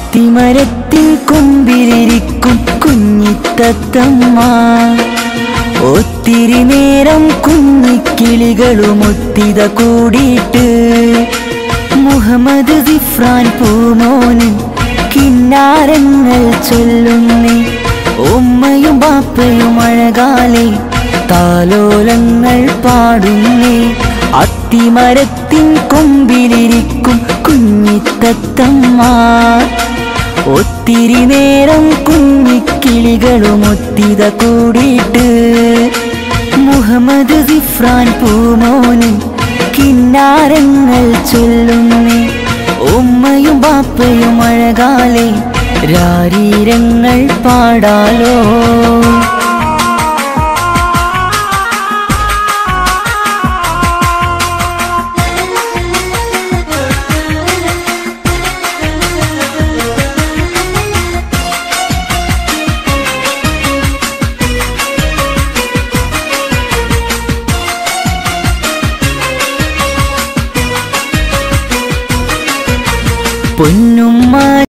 അത്തിമരത്തിൽ കൊമ്പിലിരിക്കും കുഞ്ഞിത്തത്തമ്മ ഒത്തിരി നേരം കുഞ്ഞിക്കിളികളും ഒത്തിത കൂടിയിട്ട് മുഹമ്മദ് സിഫ്രാൻ പൂമോനും കിന്നാരങ്ങൾ ചൊല്ലുന്നേ ഉമ്മയും ബാപ്പയും അഴകാലെ താലോലങ്ങൾ പാടുന്നേ അത്തിമരത്തിൻ കൊമ്പിലിരിക്കും കുഞ്ഞിത്തത്തമ്മ ഒത്തിരി നേരം കുഞ്ഞിക്കിളികളും ഒത്തിത കൂടിയിട്ട് മുഹമ്മദ് സിഫ്രാൻ പൂമോനും കിന്നാരങ്ങൾ ചൊല്ലുന്നേ ഉമ്മയും ബാപ്പയും അഴകാലെ രാരീരങ്ങൾ പാടാലോ പൊന്നുമ്മ